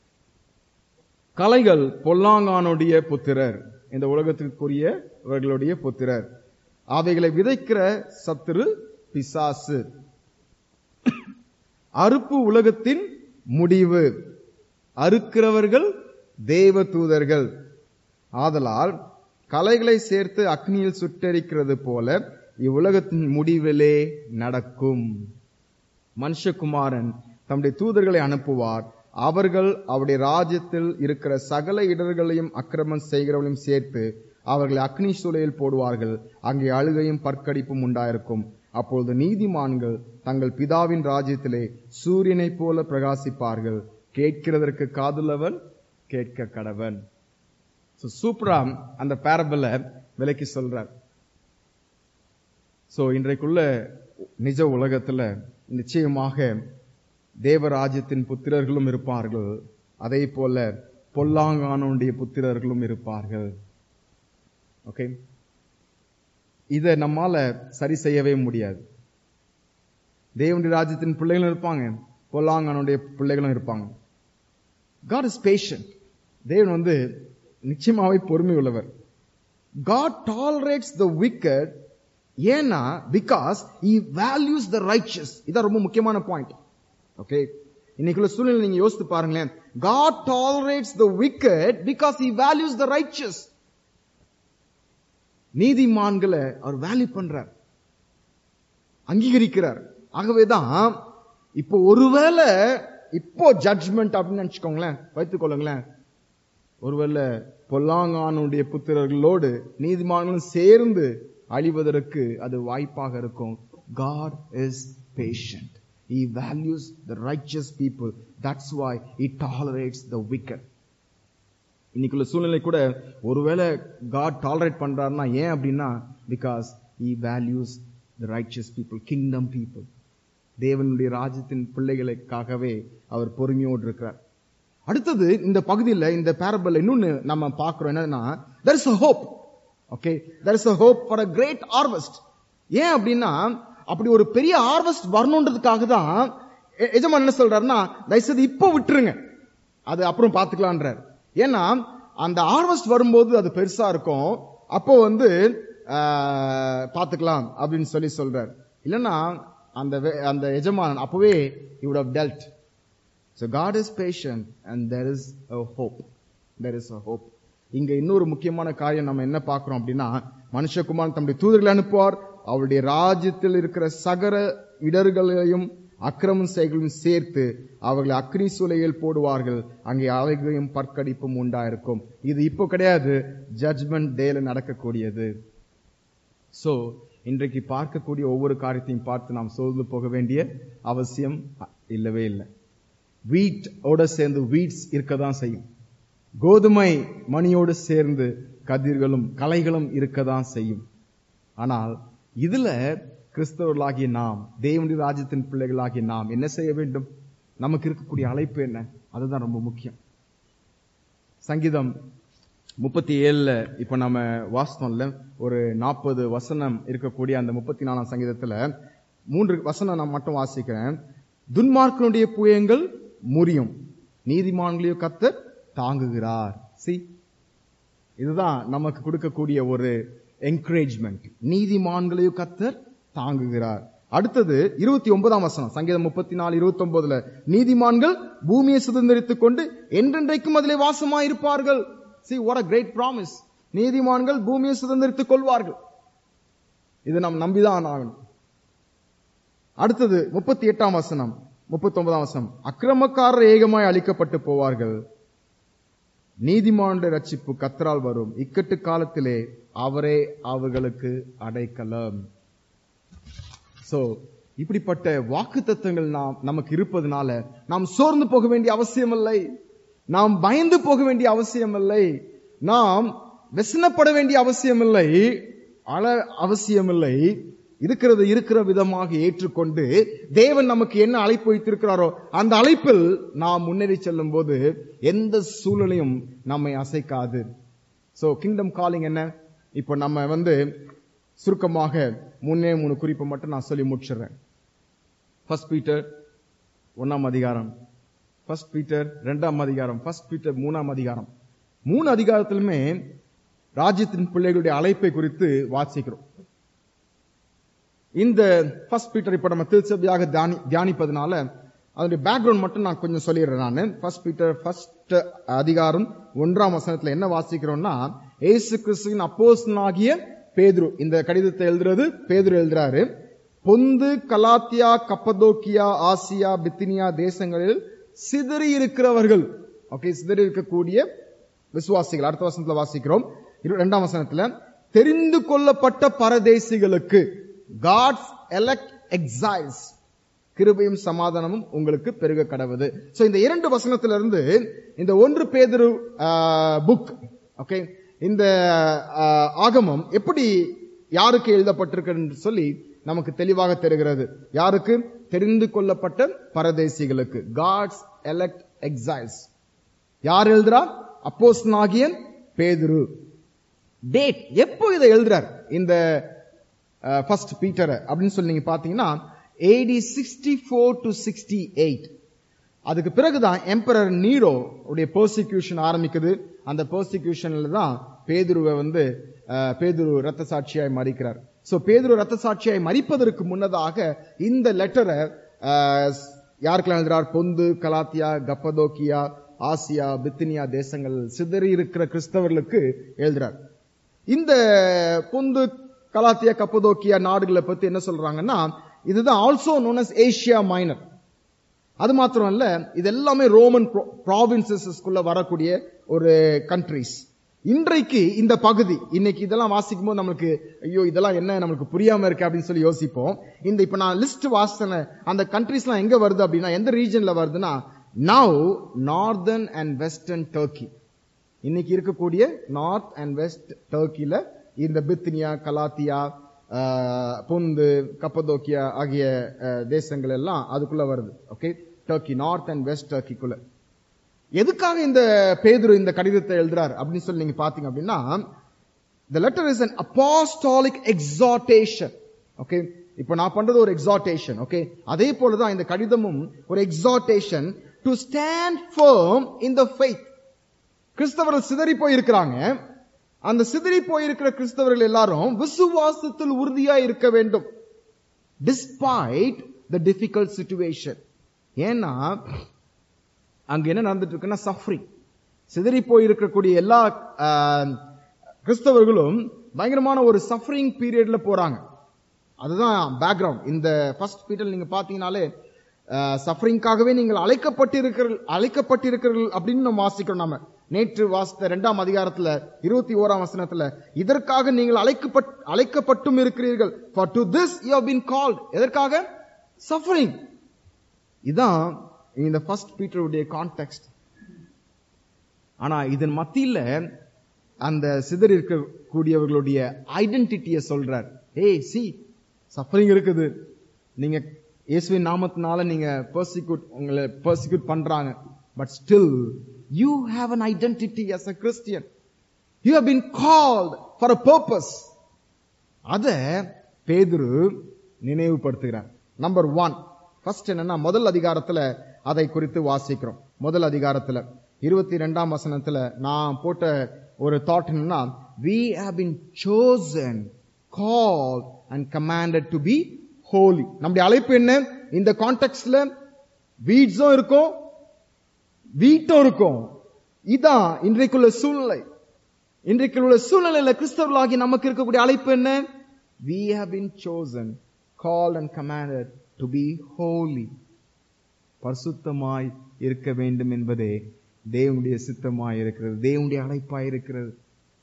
கலைகள் பொல்லாங்கானுடைய புத்திரர் இந்த உலகத்திற்குரிய இவர்களுடைய புத்திரர் அவைகளை விதைக்கிற சத்துரு பிசாசு அறுப்பு உலகத்தின் முடிவு அறுக்கிறவர்கள் தேவ தூதர்கள் ஆதலால் கலைகளை சேர்த்து அக்னியில் சுட்டெரிக்கிறது போல இவ்வுலகத்தின் முடிவிலே நடக்கும் மனுஷகுமாரன் தம்முடைய தூதர்களை அனுப்புவார் அவர்கள் அவருடைய ராஜ்யத்தில் இருக்கிற சகல இடர்களையும் அக்கிரமம் செய்கிறவர்களையும் சேர்த்து அவர்களை அக்னி சூளையில் போடுவார்கள் அங்கே அழுகையும் பற்கடிப்பும் உண்டாயிருக்கும் அப்பொழுது நீதிமான்கள் தங்கள் பிதாவின் ராஜ்யத்திலே சூரியனைப் போல பிரகாசிப்பார்கள் கேட்கிறதற்கு காதுள்ளவன் கேட்க கடவன் So, சூப்பரா அந்த பேரபிள விலைக்கு சொல்றார் சோ இன்றைக்குள்ள நிஜ உலகத்துல நிச்சயமாக தேவராஜ்யத்தின் புத்திரர்களும் இருப்பார்கள் அதே போல பொல்லாங்கானுடைய புத்திரர்களும் இருப்பார்கள் ஓகே இத நம்மால சரி செய்யவே முடியாது தேவனுடைய ராஜ்யத்தின் பிள்ளைகளும் இருப்பாங்க பொல்லாங்கானுடைய பிள்ளைகளும் இருப்பாங்க God is patient தேவன் வந்து நிச்சயமாவே பொறுமை உள்ளவர் God tolerates the wicked ஏன்னா because he values the righteous இதான் ரொம்ப முக்கியமான பாயிண்ட் ஓகே இன்னைக்குள்ள சூழ்நிலை நீங்க யோசித்து பாருங்களேன் God tolerates the wicked because he values the righteous நீதிமான்களை அவர் வேல்யூ பண்றார் அங்கீகரிக்கிறார் ஆகவேதான் இப்போ ஒருவேளை இப்போ ஜட்ஜ்மெண்ட் அப்படின்னு நினைச்சுக்கோங்களேன் வைத்துக் கொள்ளுங்களேன் ஒருவேளை பொல்லாங்கானுடைய புத்திரர்களோடு நீதிமான்களும் சேர்ந்து அழிவதற்கு அது வாய்ப்பாக இருக்கும் God is patient. He values the righteous people. That's why he tolerates the wicked. இன்னைக்குள்ள சூழ்நிலை கூட ஒருவேளை காட் டாலரேட் பண்றாருன்னா ஏன் அப்படின்னா because he values the righteous people kingdom people தேவனுடைய ராஜ்யத்தின் பிள்ளைகளுக்காகவே அவர் பொறுமையோடு இருக்கிறார் அடுத்தது இந்த பகுதியில் இந்த பேரபிள் இன்னொன்னு நம்ம பார்க்கிறோம் என்னன்னா there is a hope okay there is a hope for a great harvest ஏன் அப்படின்னா அப்படி ஒரு பெரிய ஹார்வெஸ்ட் வரணுன்றதுக்காக தான் எ- எஜமான் என்ன சொல்றாருன்னா தயவுசெய்து இப்போ விட்டுருங்க அது அப்புறம் பாத்துக்கலான்றார் ஏன்னா அந்த ஹார்வெஸ்ட் வரும்போது அது பெருசா இருக்கும் அப்போ வந்து ஆஹ், பாத்துக்கலாம் அப்படின்னு சொல்லி சொல்றார் இல்லைன்னா அந்த வே- அந்த எஜமானன் அப்பவே you would have dealt So God is patient and there is a hope. There is a hope. இங்க இன்னொரு முக்கியமான காரியம் நம்ம என்ன பார்க்கிறோம் அப்படின்னா மனுஷகுமாரன் தம்முடைய தூதர்களை அனுப்புவார் அவருடைய ராஜ்யத்தில் இருக்கிற சகர இடர்களையும் அக்கிரமம் செய்களையும் சேர்த்து அவர்களை அக்னி சூளையில் போடுவார்கள் அங்கே அவைகளையும் பற்கடிப்பும் உண்டாயிருக்கும் இது இப்போ கிடையாது ஜட்ஜ்மெண்ட் டேல நடக்கக்கூடியது சோ இன்றைக்கு பார்க்கக்கூடிய ஒவ்வொரு காரியத்தையும் பார்த்து நாம் சோர்ந்து போக வேண்டிய அவசியம் இல்லவே இல்லை வீட் ஓட சேர்ந்து வீட்ஸ் இருக்கதான் செய்யும் கோதுமை மணியோடு சேர்ந்து கதிர்களும் கலைகளும் இருக்கதான் செய்யும் ஆனால் இதுல கிறிஸ்தவர்களாகிய நாம் தேவனுடைய ராஜ்யத்தின் பிள்ளைகளாகிய நாம் என்ன செய்ய வேண்டும் நமக்கு இருக்கக்கூடிய அழைப்பு என்ன அதுதான் ரொம்ப முக்கியம் சங்கீதம் முப்பத்தி ஏழுல இப்ப நம்ம வாசித்தோம்ல ஒரு நாற்பது வசனம் இருக்கக்கூடிய அந்த முப்பத்தி நாலாம் சங்கீதத்துல மூன்று வசனம் நான் மட்டும் வாசிக்கிறேன் துன்மார்க்கனுடைய புயங்கள் முறியும் நீதிமான்களையோ கத்தர் தாங்குகிறார் சி இதுதான் நமக்கு கொடுக்கக்கூடிய ஒரு என்கரேஜ்மெண்ட் நீதிமான்களையும் கத்தர் தாங்குகிறார் அடுத்தது இருபத்தி ஒன்பதாம் வசனம் சங்கீதம் முப்பத்தி நாலு இருபத்தி ஒன்பதுல நீதிமான்கள் பூமியை சுதந்திரித்துக் கொண்டு என்றென்றைக்கும் அதிலே வாசமாயிருப்பார்கள் see what a great promise நீதிமான்கள் பூமியை சுதந்திரித்துக் கொள்வார்கள் இது நாம் நம்பிதான் ஆகணும் அடுத்தது முப்பத்தி எட்டாம் வசனம் முப்பத்தி ஒன்பதாம் வசனம் அக்கிரமக்காரர் ஏகமாய் அழிக்கப்பட்டு போவார்கள் நீதிமானுடைய ரட்சிப்பு கத்தரால் வரும் இக்கட்டு காலத்திலே அவரே அவர்களுக்கு அடைக்கலம் சோ இப்படிப்பட்ட வாக்கு தத்துவங்கள் நாம் நமக்கு இருப்பதனால நாம் சோர்ந்து போக வேண்டிய அவசியம் இல்லை நாம் பயந்து போக வேண்டிய அவசியம் இல்லை நாம் வெசனப்பட வேண்டிய அவசியம் இல்லை அழ அவசியம் இல்லை இருக்கிறது இருக்கிற விதமாக ஏற்றுக்கொண்டு தேவன் நமக்கு என்ன அழைப்பு வைத்திருக்கிறாரோ அந்த அழைப்பில் நாம் முன்னேறி செல்லும் போது எந்த சூழ்நிலையும் நம்மை அசைக்காது சோ கிங்டம் காலிங் என்ன இப்போ நம்ம வந்து சுருக்கமாக மூணே மூணு குறிப்பை மட்டும் நான் சொல்லி முடிச்சிடுறேன் ஃபர்ஸ்ட் பீட்டர் ஒன்னாம் அதிகாரம் ஃபர்ஸ்ட் பீட்டர் ரெண்டாம் அதிகாரம் ஃபர்ஸ்ட் பீட்டர் மூணாம் அதிகாரம் மூணு அதிகாரத்திலுமே ராஜ்யத்தின் பிள்ளைகளுடைய அழைப்பை குறித்து வாசிக்கிறோம் இந்த ஃபர்ஸ்ட் பீட்டர் இப்ப நம்ம திருச்சபையாக தியானி தியானிப்பதனால அதனுடைய பேக்ரவுண்ட் மட்டும் நான் கொஞ்சம் சொல்லிடுறேன் நான் ஃபர்ஸ்ட் பீட்டர் ஃபர்ஸ்ட் அதிகாரம் ஒன்றாம் வசனத்துல என்ன வாசிக்கிறோம்னா ஏசு கிறிஸ்துவின் அப்போஸ்தலனாகிய பேதுரு இந்த கடிதத்தை எழுதுறது பேதுரு எழுதுறாரு பொந்து கலாத்தியா கப்பதோக்கியா ஆசியா பித்தினியா தேசங்களில் சிதறி இருக்கிறவர்கள் ஓகே சிதறி இருக்கக்கூடிய விசுவாசிகள் அடுத்த வசனத்துல வாசிக்கிறோம் இரு- இரண்டாம் வசனத்துல தெரிந்து கொள்ளப்பட்ட பரதேசிகளுக்கு காட்ஸ் எலக்ட் எக்ஸைல்ஸ் கிருபையும் சமாதானமும் உங்களுக்கு பெருக கடவுது சோ இந்த இரண்டு வசனத்திலிருந்து இந்த ஒன்று பேதுரு புக் ஓகே இந்த ஆஹ், ஆகமம் எப்படி யாருக்கு எழுதப்பட்டிருக்கு சொல்லி நமக்கு தெளிவாக தெரிகிறது யாருக்கு தெரிந்து கொள்ளப்பட்ட பரதேசிகளுக்கு காட்ஸ் எலக்ட் எக்ஸைல்ஸ் யார் எழுதுறா அப்போஸ்தலனாகிய பேதுரு டேட் எப்போ இதை எழுதுறார் இந்த ஃபர்ஸ்ட் பீட்டர் அப்படின்னு சொல்லி நீங்க பாத்தீங்கன்னா AD sixty four to sixty eight அதுக்கு பிறகுதான் எம்பரர் நீரோ உடைய பெர்சிக்யூஷன் ஆரம்பிக்குது அந்த பெர்சிக்யூஷன்ல தான் பேதுருவை வந்து அஹ், பேதுரு ரத்த சாட்சியாய் மறிக்கிறார் சோ பேதுரு ரத்த சாட்சியாய் மறிப்பதற்கு முன்னதாக இந்த லெட்டரை யாருக்கெல்லாம் எழுதுறார் பொந்து கலாத்தியா கப்பதோக்கியா ஆசியா பித்தினியா தேசங்கள் சிதறி இருக்கிற கிறிஸ்தவர்களுக்கு எழுதுறார் இந்த பொந்து கலாத்தியா கப்பதோக்கியா நாடுகளை பத்தி என்ன சொல்றாங்கன்னா இதுதான் also known as Asia Minor அது மாத்திரம் இல்ல இது எல்லாமே ரோமன் ப்ராவின்சஸ்க்குள்ள வரக்கூடிய ஒரு கண்ட்ரிஸ் இன்றைக்கு இந்த பகுதி இன்னைக்கு இதெல்லாம் வாசிக்கும் போது நம்மளுக்கு ஐயோ இதெல்லாம் என்ன நம்மளுக்கு புரியாம இருக்கு அப்படின்னு சொல்லி யோசிப்போம் இந்த இப்ப நான் லிஸ்ட் வாசின அந்த கண்ட்ரிஸ்லாம் எங்க வருது அப்படின்னா எந்த ரீஜன்ல வருதுன்னா now northern and western Turkey இன்னைக்கு இருக்கக்கூடிய நார்த் அண்ட் வெஸ்ட் டர்க்கில இந்த பித்னியா கலாத்தியா ஆஹ், பொந்து கப்பதோக்கியா ஆகிய ஆஹ், தேசங்கள் எல்லாம் அதுக்குள்ள வருது okay Turkey north and west டர்க்கிக்குள்ள எதுக்காக இந்த பேதுரு இந்த கடிதத்தை எழுதுறார் அப்படின்னு சொல்லி நீங்க பாத்தீங்க அப்படின்னா the letter is an apostolic exhortation okay இப்போ நான் பண்றது ஒரு exhortation ஓகே அதே போலதான் இந்த கடிதமும் ஒரு exhortation to stand firm in the faith கிறிஸ்தவர்கள் சிதறி போயிருக்கிறாங்க அந்த சிதறி போயிருக்கிற கிறிஸ்தவர்கள் எல்லாரும் விசுவாசத்தில் உறுதியா இருக்க வேண்டும் டிஸ்பைட் த டிஃபிகல்ட் சுச்சுவேஷன் ஏன்னா அங்க என்ன நடந்துட்டு இருக்குன்னா சஃபரிங் சிதறி போயிருக்கக்கூடிய எல்லா ஆஹ், கிறிஸ்தவர்களும் பயங்கரமான ஒரு சஃபரிங் பீரியட்ல போறாங்க அதுதான் பேக்ரவுண்ட் இந்த ஃபர்ஸ்ட் பீரியட் நீங்க பாத்தீங்கன்னாலே சஃபரிங்காகவே நீங்கள் அழைக்கப்பட்டிருக்கிறீர்கள் அழைக்கப்பட்டிருக்கிறீர்கள் அப்படின்னு நம்ம வாசிக்கிறோம் நாம நேற்று வாசித்த இரண்டாம் அதிகாரத்துல இருபத்தி ஓராம் வசனத்துல இதற்காக நீங்கள் அழைக்கப்பட் அழைக்கப்பட்டும் இருக்கிறீர்கள் for to this you have been called எதற்காக சஃபரிங் இதான் இந்த ஃபர்ஸ்ட் பீட்டருடைய கான்டெக்ட் ஆனா இதன் மத்தியில அந்த சிதறி இருக்கக்கூடியவர்களுடைய ஐடென்டிட்டியை சொல்றார் ஏய் சி சஃபரிங் இருக்குது நீங்க இயேசுவின் நாமத்தினால நீங்க பர்சிக்யூட் உங்களை பர்சிக்யூட் பண்றாங்க but still you have an identity as a Christian you have been called for a purpose அத பேதுரு நினைவுபடுத்துகிறார் நம்பர் ஒன் ஃபர்ஸ்ட் என்னன்னா முதல் அதிகாரத்துல அதை குறித்து வாசிக்கிறோம் முதல் அதிகாரத்துல இருபத்தி ரெண்டாம் வசனத்துல நான் போட்ட ஒரு தாட் என்னன்னா we have been chosen called and commanded to be holy நம்முடைய அழைப்பு என்ன இந்த கான்டெக்ட்ல வீட்ஸும் இருக்கும் வீட்டும் இருக்கும் இதான் இன்றைக்குள்ள சூழ்நிலை இன்றைக்கு உள்ள சூழ்நிலையில கிறிஸ்தவர்களாகி நமக்கு இருக்கக்கூடிய அழைப்பு என்ன we have been chosen called and commanded to be holy பரிசுத்தமாய் இருக்க வேண்டும் என்பதே தேவனுடைய சித்தமாய் இருக்கிறது தேவனுடைய அழைப்பாய் இருக்கிறது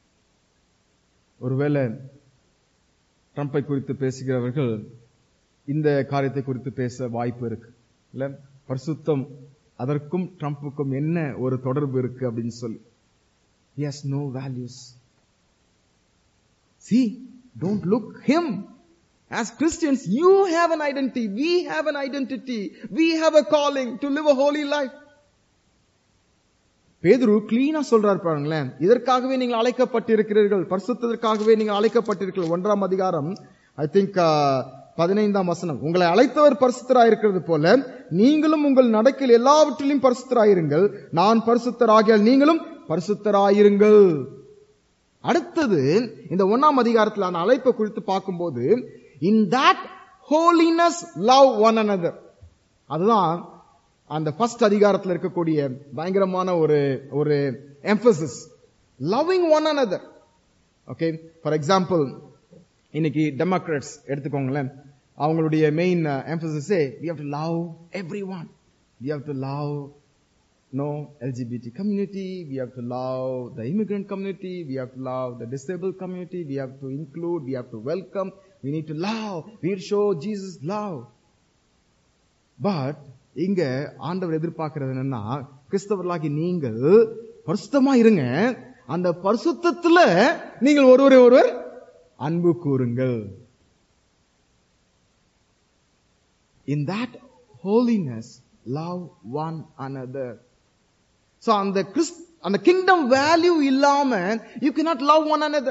ஒருவேளை ட்ரம்பை குறித்து பேசுகிறவர்கள் இந்த காரியத்தை குறித்து பேச வாய்ப்பு இருக்கு இல்ல பரிசுத்தம் அதற்கும் ட்ரம்புக்கும் என்ன ஒரு தொடர்பு இருக்கு அப்படின்னு சொல்லி he has no values see don't look him as christians you have an identity we have an identity we have a calling to live a holy life பேதுரு கிளீனா சொல்றாரு பாருங்களேன் இதற்காகவே நீங்கள் அழைக்கப்பட்டிருக்கிறீர்கள் பரிசுத்ததற்காகவே நீங்கள் அழைக்கப்பட்டிருக்கிறீர்கள் ஒன்றாம் அதிகாரம் ஐ திங்க் பதினைந்தாம் வசனம் உங்களை அழைத்தவர் பரிசுத்தராயிருக்கிறது போல நீங்களும் உங்கள் நடக்கில் எல்லாவற்றிலும் பரிசுத்தராயிருங்கள் நான் பரிசுத்தராகியால் நீங்களும் பரிசுத்தராயிருங்கள் அடுத்தது இந்த ஒன்னாம் அதிகாரத்தில் அந்த அழைப்பை குறித்து பார்க்கும்போது in that holiness love one another அதுதான் அந்த ஃபர்ஸ்ட் அதிகாரத்தில் இருக்கக்கூடிய பயங்கரமான ஒரு ஒரு emphasis loving one another okay for example இன்னைக்கு டெமோக்ராட்ஸ் எடுத்துக்கோங்களேன் அவங்களுடைய மெயின் எம்பசிஸே we have to love every one we have to love no LGBT community, we have to love the immigrant community, we have to love the disabled community, we have to include, we have to welcome, we need to love, we need to show Jesus love. But இங்க ஆண்டவர் எதிர்பார்க்கிறது என்னன்னா கிறிஸ்தவர்களாகி நீங்கள் பரிசுத்தமா இருங்க அந்த பரிசுத்தத்துல நீங்கள் ஒருவரை ஒருவர் அன்பு கூறுங்கள் in that holiness love one another so அந்த கிறிஸ் அந்த கிங்டம் வேல்யூ இல்லாம you cannot love one another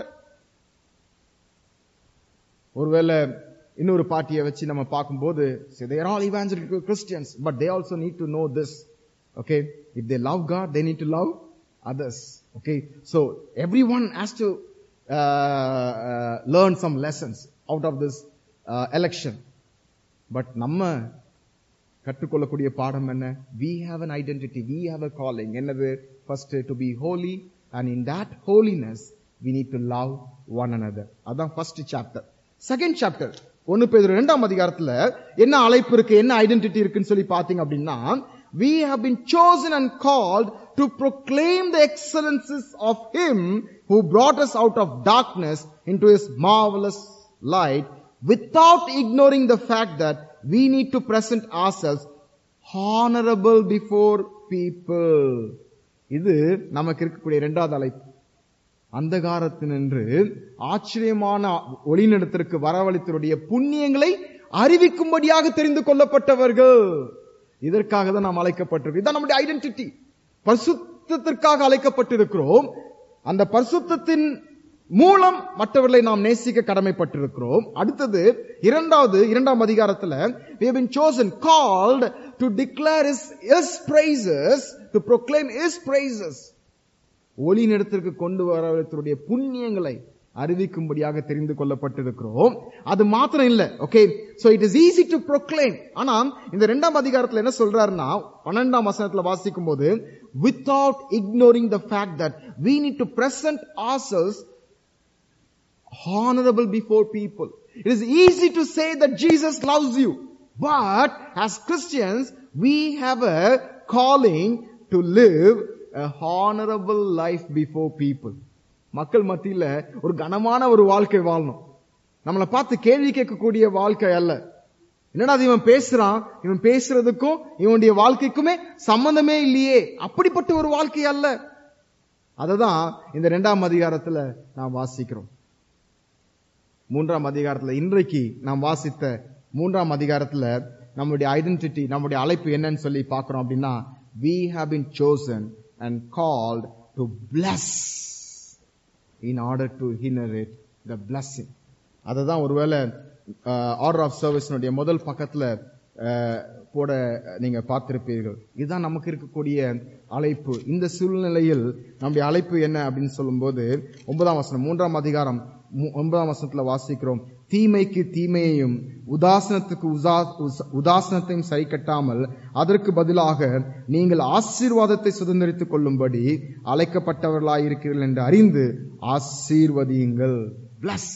ஒருவேளை இன்னொரு பார்ட்டியை வச்சு நம்ம பார்க்கும்போது they are all evangelical christians but they also need to know this okay if they love god they need to love others okay so everyone has to uh, uh, learn some lessons out of this uh, election but நம்ம கற்றுக்கொள்ளக்கூடிய பாடம் என்ன we have an identity we have a calling என்னது first to be holy and in that holiness we need to love one another அதான் first chapter second chapter ஒன்னு பேர் இரண்டாம் அதிகாரத்துல என்ன அழைப்பு இருக்கு என்ன ஐடென்டிட்டி இருக்குன்னு சொல்லி பாத்தீங்க அப்படின்னா we have been chosen and called to proclaim the excellences of him who brought us out of darkness into his marvelous light without ignoring the fact that we need to present ourselves honorable before people இது நமக்கு இருக்கக்கூடிய இரண்டாவது அழைப்பு அந்தகாரத்தினின்று ஆச்சரியமான ஒளிநடத்திற்கு வரவழைத்தருடைய புண்ணியங்களை அறிவிக்கும்படியாக தெரிந்து கொள்ளப்பட்டவர்கள் இதற்காக தான் நாம் அழைக்கப்பட்டிருக்கோம் இதான் நம்முடைய ஐடென்டிட்டி பரிசுத்தத்திற்காக அழைக்கப்பட்டிருக்கிறோம் அந்த பரிசுத்தத்தின் மூலம் மற்றவர்களை நாம் நேசிக்க கடமைப்பட்டிருக்கிறோம் அடுத்தது இரண்டாவது இரண்டாம் அதிகாரத்துல we have been chosen called to declare his, his praises to proclaim his praises ஒளி நிறத்திற்கு கொண்டு வரவர்களுடைய புண்ணியங்களை அறிவிக்கும்படியாக தெரிந்து கொள்ளப்பட்டிருக்கிறோம் அது மாத்திரம் இல்ல okay so it is easy to proclaim ஆனா இந்த இரண்டாம் அதிகாரத்துல என்ன சொல்றாருன்னா பன்னெண்டாம் வசனத்துல வாசிக்கும் போது without ignoring the fact that we need to present ourselves honorable before people. It is easy to say that Jesus loves you. But as Christians, we have a calling to live a honorable life before people. மக்கள் மத்தியில ஒரு கனமான ஒரு வாழ்க்கை வாழணும் நம்மளை பார்த்து கேள்வி கேட்கக்கூடிய வாழ்க்கை அல்ல என்னடா அது இவன் பேசுறான் இவன் பேசுறதுக்கும் இவனுடைய வாழ்க்கைக்குமே சம்பந்தமே இல்லையே அப்படிப்பட்ட ஒரு வாழ்க்கை அல்ல அததான் இந்த இரண்டாம் அதிகாரத்துல நாம் வாசிக்கிறோம் மூன்றாம் அதிகாரத்துல இன்றைக்கு நாம் வாசித்த மூன்றாம் அதிகாரத்துல நம்முடைய ஐடென்டிட்டி நம்முடைய அழைப்பு என்னன்னு சொல்லி பார்க்கிறோம் அப்படின்னா we have been chosen and called to bless in order to inherit the blessing அததான் ஒருவேளை ஆர்டர் ஆஃப் சர்வீஸ்னுடைய முதல் பக்கத்துல அஹ், போட நீங்க பார்த்திருப்பீர்கள் இதுதான் நமக்கு இருக்கக்கூடிய அழைப்பு இந்த சூழ்நிலையில் நம்முடைய அழைப்பு என்ன அப்படின்னு சொல்லும்போது ஒன்பதாம் வசனம் மூன்றாம் அதிகாரம் மூ- ஒன்பதாம் வசனத்துல வாசிக்கிறோம் தீமைக்கு தீமையையும் உதாசனத்துக்கு உசா- உச- உதாசனத்தையும் சரி கட்டாமல் அதற்கு பதிலாக நீங்கள் ஆசீர்வாதத்தை சுதந்திரித்துக் கொள்ளும்படி அழைக்கப்பட்டவர்களாயிருக்கிறீர்கள் என்று அறிந்து ஆசீர்வதியுங்கள் பிளஸ்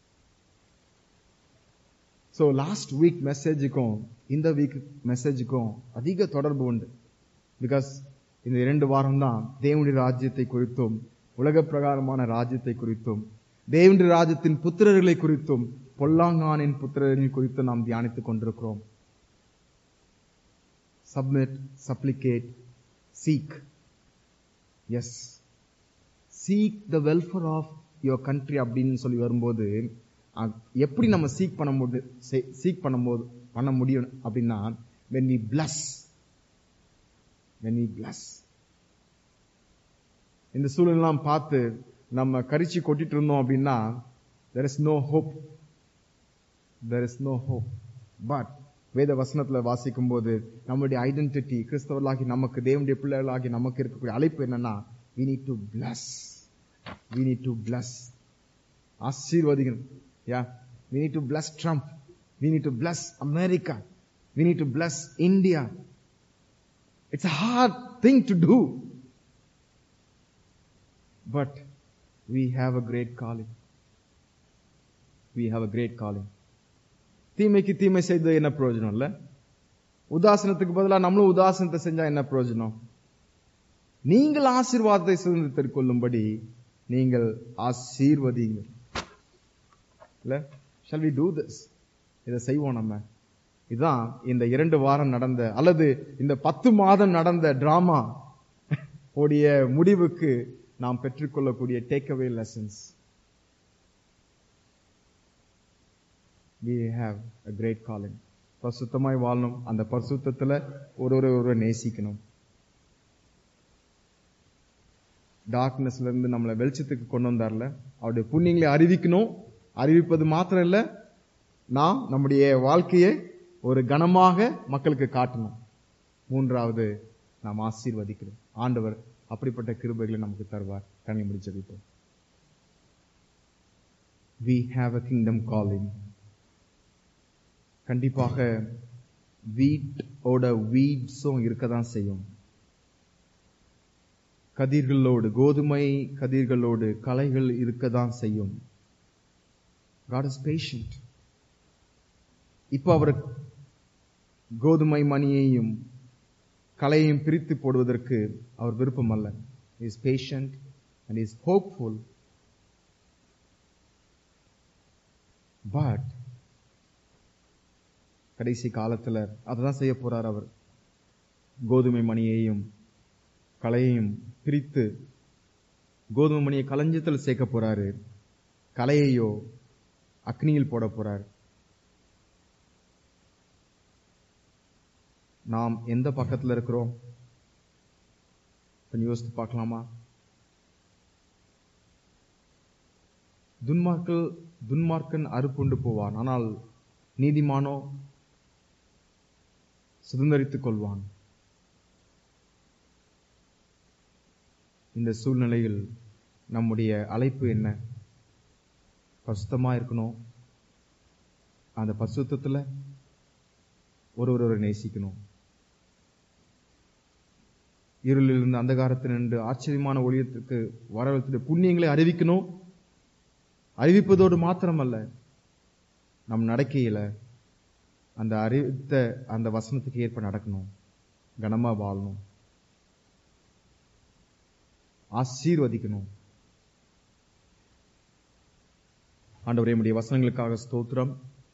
சோ லாஸ்ட் வீக் மெசேஜுக்கும் இந்த வீக் மெசேஜுக்கும் அதிக தொடர்பு உண்டு பிகாஸ் இந்த இரண்டு வாரம் தான் தேவனுடைய ராஜ்யத்தை குறித்தும் உலக பிரகாரமான ராஜ்யத்தை குறித்தும் தேவனுடைய ராஜ்யத்தின் புத்திரர்களை குறித்தும் பொல்லாங்கானின் புத்திரர்கள் குறித்தும் நாம் தியானித்துக் கொண்டிருக்கிறோம் submit supplicate seek S seek the welfare of your country அப்படின்னு சொல்லி வரும்போது அஹ், எப்படி நம்ம சீக் பண்ண முடியும் சீக் பண்ணும்போது பண்ண முடியும் அப்படின்னா when we bless when we bless இந்த சூழலாம் பார்த்து நம்ம கரிச்சு கொட்டிட்டு இருந்தோம் அப்படின்னா there is no hope there is no hope but வேத வசனத்துல வாசிக்கும் போது நம்முடைய ஐடென்டிட்டி கிறிஸ்தவர்களாகி நமக்கு தேவனுடைய பிள்ளைகளாகி நமக்கு இருக்கக்கூடிய அழைப்பு என்னன்னா we need to bless we need to bless ஆசீர்வதிக்கணும் yeah we need to bless Trump we need to bless America we need to bless India it's a hard thing to do but we have a great calling we have a great calling தீமைக்கு தீமை செய்தது என்ன பிரயோஜனம் இல்ல உதாசனத்துக்கு பதிலா நம்மளும் உதாசனத்தை செஞ்சா என்ன பிரயோஜனம் நீங்கள் ஆசீர்வாதத்தை சுதந்திரத்திற்கு கொள்ளும்படி நீங்கள் ஆசீர்வதிங்க இல்ல shall we do this இதை செய்வோம் நம்ம இதுதான் இந்த இரண்டு வாரம் நடந்த அல்லது இந்த பத்து மாதம் நடந்த டிராமா உடைய முடிவுக்கு நாம் பெற்றுக்கொள்ளக்கூடிய take away lessons we have a great calling பரிசுத்தமாய் வாழணும் அந்த பரிசுத்தத்துல ஒரு ஒரு ஒரு நேசிக்கணும் டார்க்னஸ்ல இருந்து நம்மளை வெளிச்சத்துக்கு கொண்டு வந்தார்ல அவருடைய புண்ணியங்களை அறிவிக்கணும் அறிவிப்பது மாத்திரம் இல்ல நாம் நம்முடைய வாழ்க்கையை ஒரு கனமாக மக்களுக்கு காட்டணும் மூன்றாவது நாம் ஆசீர்வதிக்கணும் ஆண்டவர் அப்படிப்பட்ட கிருபைகளை நமக்கு தருவார் கண்ணை முடிச்சதிப்போம் we have a kingdom calling கண்டிப்பாக வீட்டோட வீட்ஸும் இருக்க தான் செய்யும் கதிர்களோடு கோதுமை கதிர்களோடு களைகள் இருக்கதான் செய்யும் God is patient. இப்ப அவர் கோதுமை மணியையும் களையையும் பிரித்து போடுவதற்கு அவர் விருப்பம் அல்ல is patient and is hopeful but கடைசி காலத்துல அததான் செய்ய போறார் அவர் கோதுமை மணியையும் களையையும் பிரித்து கோதுமை மணியை களஞ்சத்தில் சேர்க்க போறாரு கலையையோ அக்னியில் போட போறார் நாம் எந்த பக்கத்துல இருக்கிறோம் கொஞ்சம் யோசித்து பார்க்கலாமா துன்மார்க்கல் துன்மார்க்கன் அறுப்புண்டு போவான் ஆனால் நீதிமானோ சுதந்திரித்துக் கொள்வான் இந்த சூழ்நிலையில் நம்முடைய அழைப்பு என்ன பசுத்தமா இருக்கணும் அந்த பசுத்தத்துல ஒரு ஒருவரை நேசிக்கணும் இருளில் இருந்து அந்தகாரத்தில் நின்று ஆச்சரியமான ஒளியத்திற்கு வரவழைத்துடைய புண்ணியங்களை அறிவிக்கணும் அறிவிப்பதோடு மாத்திரமல்ல நம் நடக்கையில அந்த அறிவித்த அந்த வசனத்துக்கு ஏற்ப நடக்கணும் கனமா வாழணும் ஆசீர்வதிக்கணும் ஆண்டவரே உடைய வசனங்களுக்காக ஸ்தோத்திரம்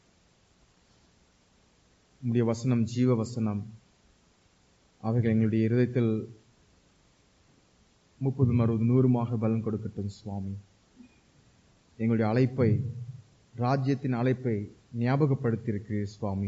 உடைய வசனம் ஜீவ வசனம் அவைகள் எங்களுடைய இருதயத்தில் முப்பதும் அறுபது நூறுமாக பலன் கொடுக்கட்டும் சுவாமி எங்களுடைய அழைப்பை ராஜ்யத்தின் அழைப்பை ஞாபகப்படுத்தியிருக்கு சுவாமி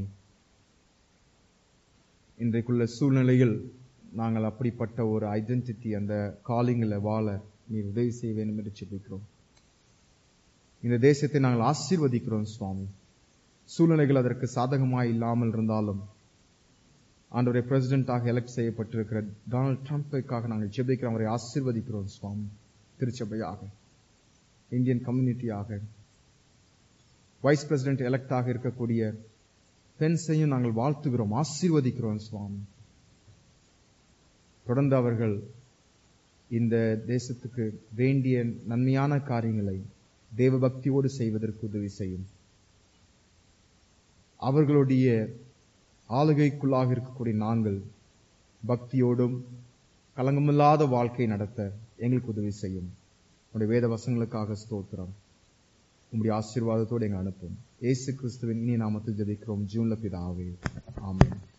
இன்றைக்குள்ள சூழ்நிலையில் நாங்கள் அப்படிப்பட்ட ஒரு ஐடென்டிட்டி அந்த காலிங்கில் வாழ நீர் உதவி செய்ய வேண்டும் என்று செபிக்கிறோம் இந்த தேசத்தை நாங்கள் ஆசீர்வதிக்கிறோம் சுவாமி சூழ்நிலைகள் அதற்கு சாதகமாய் இல்லாமல் இருந்தாலும் ஆண்டவரை பிரசிடென்டாக எலெக்ட் செய்யப்பட்டிருக்கிற டொனால்ட் ட்ரம்ப்புக்காக நாங்கள் ஜெபிக்கிறோம் அவரை ஆசீர்வதிக்கிறோம் சுவாமி திருச்சபையாக இந்தியன் கம்யூனிட்டியாக வைஸ் பிரசிடென்ட் எலெக்டாக இருக்கக்கூடிய பென்ஸையும் நாங்கள் வாழ்த்துகிறோம் ஆசீர்வதிக்கிறோம் சுவாமி தொடர்ந்து அவர்கள் இந்த தேசத்துக்கு வேண்டிய நன்மையான காரியங்களை தேவபக்தியோடு செய்வதற்கு உதவி செய்யும் அவர்களுடைய ஆளுகைக்குள்ளாக இருக்கக்கூடிய நாங்கள் பக்தியோடும் கலங்கமில்லாத வாழ்க்கை நடத்த எங்களுக்கு உதவி செய்யும் உடைய வேத வசங்களுக்காக ஸ்தோத்திரம் உங்களுடைய ஆசீர்வாதத்தோடு எங்க அனுப்பும் ஏசு கிறிஸ்துவின் இனி நாமத்தில் ஜெபிக்கிறோம் ஜூன்ல பிதாவே ஆமென்